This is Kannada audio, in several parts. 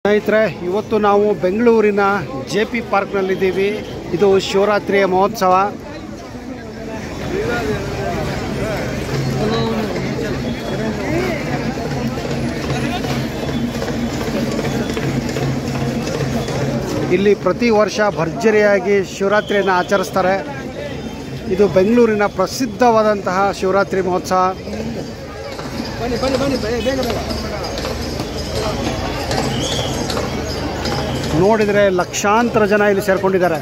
ಸ್ನೇಹಿತರೆ ಇವತ್ತು ನಾವು ಬೆಂಗಳೂರಿನ ಜೆ ಪಿ ಪಾರ್ಕ್ನಲ್ಲಿದ್ದೀವಿ ಇದು ಶಿವರಾತ್ರಿಯ ಮಹೋತ್ಸವ ಇಲ್ಲಿ ಪ್ರತಿ ವರ್ಷ ಭರ್ಜರಿಯಾಗಿ ಶಿವರಾತ್ರಿಯನ್ನು ಆಚರಿಸ್ತಾರೆ ಇದು ಬೆಂಗಳೂರಿನ ಪ್ರಸಿದ್ಧವಾದಂತಹ ಶಿವರಾತ್ರಿ ಮಹೋತ್ಸವ ಬನ್ನಿ ಬನ್ನಿ ಬನ್ನಿ ಬೇ- ಬೇಗ ಬೇಗ ನೋಡಿದರೆ ಲಕ್ಷಾಂತರ ಜನ ಇಲ್ಲಿ ಸೇರ್ಕೊಂಡಿದ್ದಾರೆ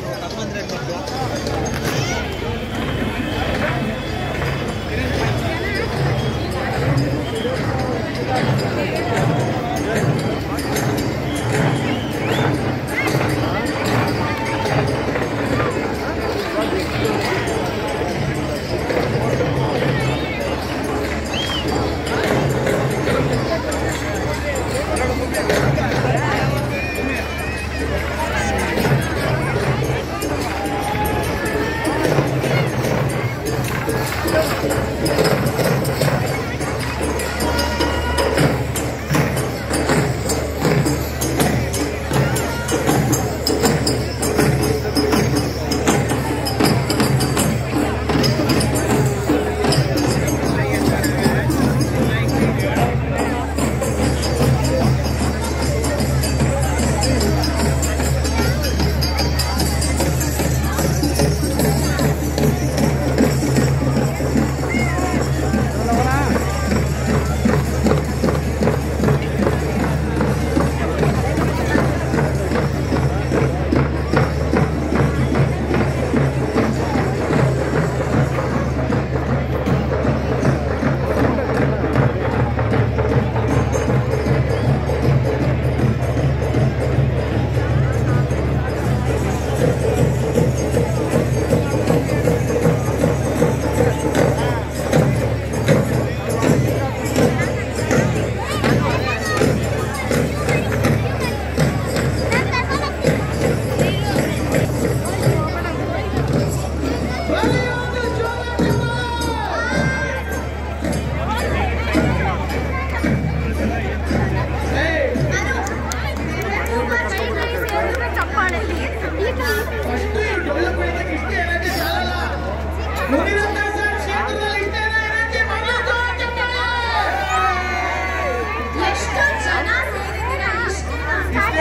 ಎಷ್ಟು ಜನ ಸೇರಿದ್ದೀರಾ ಇಷ್ಟೇ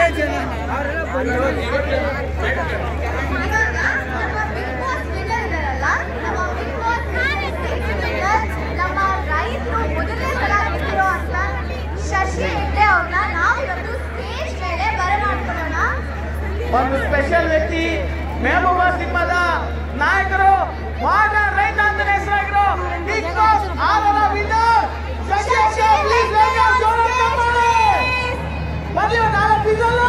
ಇವಾಗ ನಮ್ಮ ಬಿಗ್ ಬಾಸ್ ವಿನ್ನರ್ ಇದಾರಲ್ಲ ನಮ್ಮ ಬಿಗ್ ಬಾಸ್ ವಿನ್ನರ್ ನಮ್ಮ ರೈತರು ಮೊದಲನೇ ಸಲ ಗೆದ್ದಿರೋ ಅಂತ ಶಶಿ ಹೆಗ್ಡೆ ಅವ್ರನ್ನ ನಾವು ಇವತ್ತು ಸ್ಟೇಜ್ ಮೇಲೆ ಬರಮಾಡ್ಕೊಳ್ಳೋಣ ಒಂದು ಸ್ಪೆಷಲ್ ವ್ಯಕ್ತಿ ಮೆಹಬೂಬಾ ಸಿನಿಮಾದ ನಾಯಕರು ಮಾಡರ್ನ್ ರೈತ ಅಂತ ಹೆಸರಾಗಿರೋ ಬಿಗ್ ಬಾಸ್ ಆವರ winner Shashi Akshay, please welcome ಜೋರಾಗಿ ಚಪ್ಪಾಳೆ. ಬನ್ನಿ ಒಂದು ನಾಲ್ಕು ಬಿಸಲು.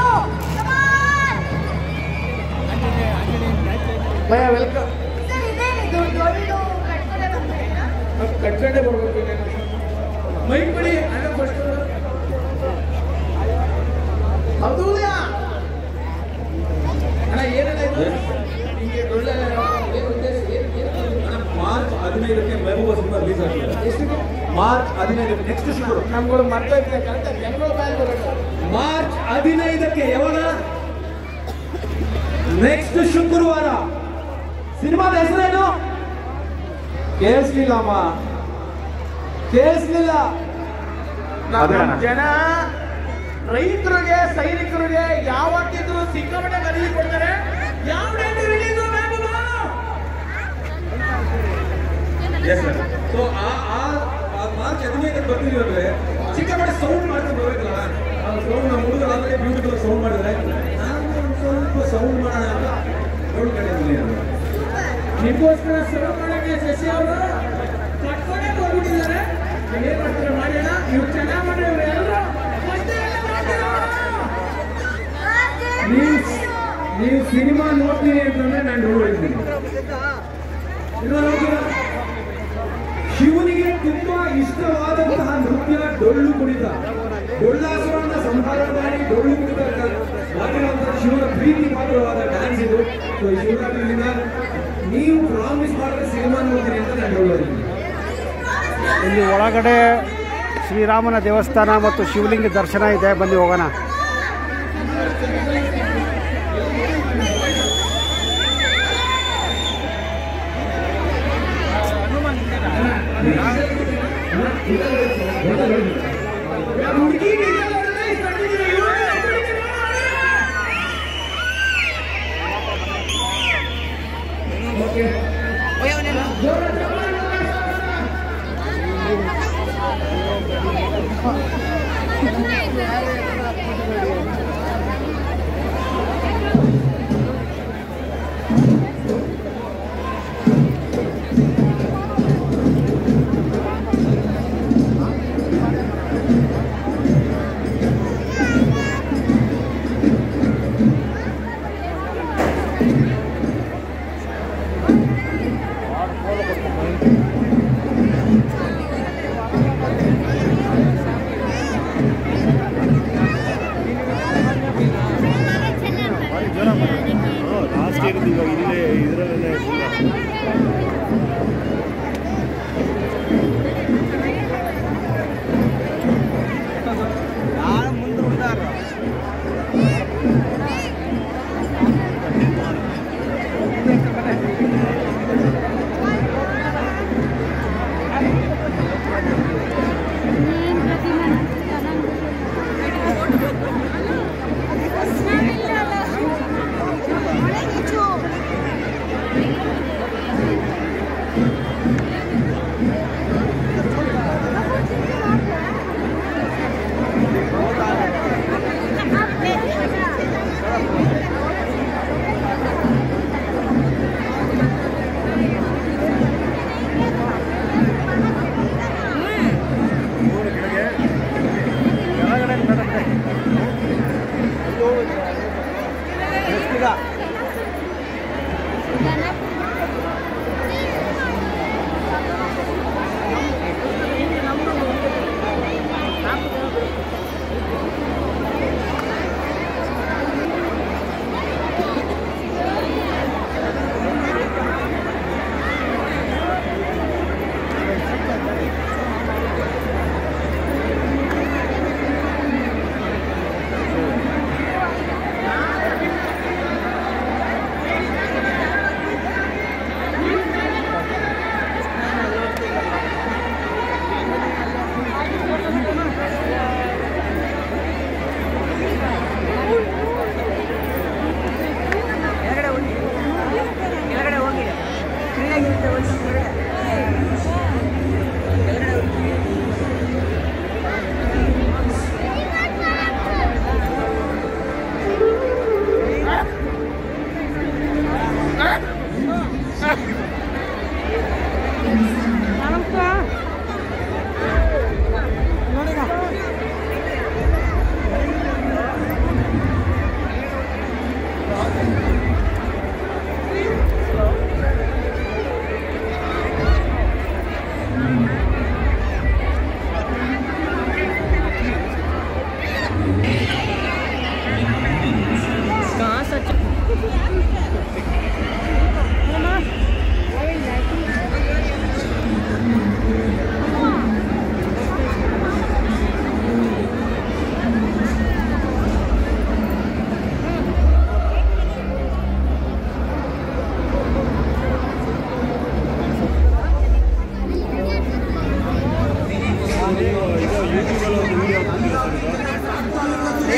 ಭಯ ವೆಲ್ಕಮ್ ಸರ್ ಇದೇನಿದು ಡೊಳ್ಳು ಕಟ್ಕೊಂಡೆ ಬಂದ್ಬಿಟ್ಟಿರಾ ಕಟ್ಕೊಂಡೆ ಬರ್ಬೇಕು ಮೈಕ್ ಬಿಡಿ ಅಣ್ಣ ಫಸ್ಟ್ ಅಬ್ದುಲ್ಲಾ ಅಣ್ಣ ಏನೆಲ್ಲ ಇದು ಹಿಂಗೆ ಡೊಳ್ಳೆಲ್ಲ ಏನು ಉದ್ದೇಶ ಏನು ಏನು ಮಾರ್ಚ್ ಹದಿನೈದಕ್ಕೆ ಮೆಹಬೂಬಾ ಸಿನಿಮಾ ರಿಲೀಸ್ ಆಗ್ತದೆ ಎಷ್ಟಿದೆ ಮಾರ್ಚ್ ಹದಿನೈದು ನೆಕ್ಸ್ಟ್ ಶುಕ್ರವಾರ ನಮ್ಗಳು ಮರ್ತೈತೆ ಕರೆಕ್ಟ್ ಜನಗಳು ಬಾಯ್ ಬರೋದು ಮಾರ್ಚ್ ಹದಿನೈದಕ್ಕೆ ಯಾವಾಗ ನೆಕ್ಸ್ಟ್ ಶುಕ್ರವಾರ ಸಿನಿಮಾದ ಹೆಸರೇನು ಕೇಳಿಸ್ಲಿಲ್ಲ ಅಮ್ಮ ಕೇಳಿಸ್ಲಿಲ್ಲ ನಮ್ಮ ಜನ ರೈತರಿಗೆ ಸೈನಿಕರಿಗೆ ಯಾವತ್ತಿದ್ರು ಸಿಕ್ಕಾಪಟ್ಟೆ ಖರೀದಿ ಕೊಡ್ತಾರೆ ಯಾವ date release yes sir so ಆ ಆ ಆ ಮಾರ್ಚ್ ಹದಿನೈದಕ್ಕೆ ಬರ್ತಿದೀವಿ ಅಂದ್ರೆ ಸಿಕ್ಕಾಪಟ್ಟೆ ಸೌಂಡ್ ಮಾಡ್ಕೊಂಡು ಬರ್ಬೇಕಲ್ಲ ಆ ಸೌಂಡ್ ನಮ್ಮ ಹುಡುಗರು ಆಲ್ರೆಡಿ ಬ್ಯೂಟಿಫುಲ್ ಸೌಂಡ್ ಮಾಡಿದ್ರೆ ನಾನು ಒಂದು ಸ್ವಲ್ಪ ಸೌಂಡ್ ಮಾಡೋಣ ಅಂತ ನೋಡ್ಕೊಂಡಿದ್ದೀನಿ ನಾನು ನಿಮಗೋಸ್ಕರ ಸರ್ವ್ ಮಾಡಕ್ಕೆ ಶಶಿ ಅವರು ಕಟ್ಕೊಂಡೇ ಹೋಗ್ಬಿಟ್ಟಿದ್ದಾರೆ ಏನ್ ಮಾಡ್ತಾರೆ ಮಾಡೋಣ ಇವ್ರು ಚೆನ್ನಾಗಿ ಮಾಡಿದ್ರೆ ಎಲ್ಲರೂ ನೀವು ನೀವು ಸಿನಿಮಾ ನೋಡ್ತೀನಿ ಅಂತಂದ್ರೆ ನಾನು ನೋಡಿದ್ದೀನಿ ಸಿನಿಮಾ ನೋಡ್ತೀರಾ ಶಿವನಿಗೆ ತುಂಬಾ ಇಷ್ಟವಾದಂತಹ ನೃತ್ಯ ಡೊಳ್ಳು ಕುಣಿತ ಡೊಳ್ಳಾಸುರನ್ನ ಸಂಹಾರ ಮಾಡಿ ಡೊಳ್ಳು ಕುಣಿತ ಮಾಡಿರುವಂತಹ ಶಿವನ ಪ್ರೀತಿ ಪಾತ್ರವಾದ ಡ್ಯಾನ್ಸ್ ಇದು ಸೊ ಈ ಶಿವರಾತ್ರಿ ದಿನ ನೀವು ಪ್ರಾಮಿಸ್ ಮಾಡಿದ್ರೆ ಸಿನಿಮಾ ನೋಡ್ತೀನಿ ಅಂತ ನಾನು ಹೇಳೋದಿಲ್ಲ ಇಲ್ಲಿ ಒಳಗಡೆ ಶ್ರೀರಾಮನ ದೇವಸ್ಥಾನ ಮತ್ತು ಶಿವಲಿಂಗ ದರ್ಶನ ಇದೆ ಬನ್ನಿ ಹೋಗೋಣ ಇವಾಗ ಇಲ್ಲೇ ಇದರಲ್ಲೇ ಯೂಟ್ಯೂಬಲ್ಲಿ ಒಂದು ವಿಡಿಯೋ ಹಾಕ್ತಿದ್ದೀರಾ ಸರ್ ಈಗ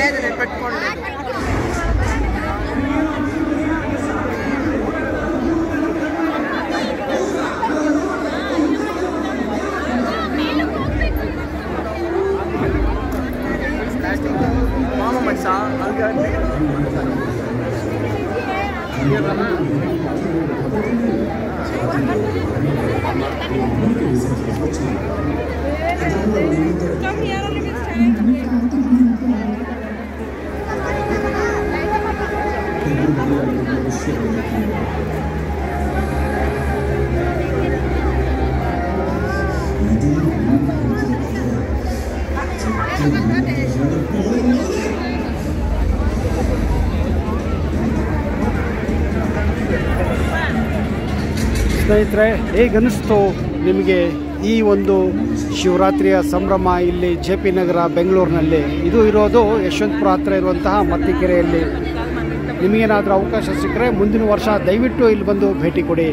ಸ್ನೇಹಿತರೆ ಹೇಗನ್ನಿಸ್ತು ನಿಮಗೆ ಈ ಒಂದು ಶಿವರಾತ್ರಿಯ ಸಂಭ್ರಮ ಇಲ್ಲಿ ಜೆ ಪಿ ನಗರ ಬೆಂಗಳೂರಿನಲ್ಲಿ ಇದು ಇರೋದು ಯಶವಂತಪುರ ಹತ್ರ ಇರುವಂತಹ ಮತ್ತಿಕೆರೆಯಲ್ಲಿ ನಿಮಗೇನಾದರೂ ಅವಕಾಶ ಸಿಕ್ಕರೆ ಮುಂದಿನ ವರ್ಷ ದಯವಿಟ್ಟು ಇಲ್ಲಿ ಬಂದು ಭೇಟಿ ಕೊಡಿ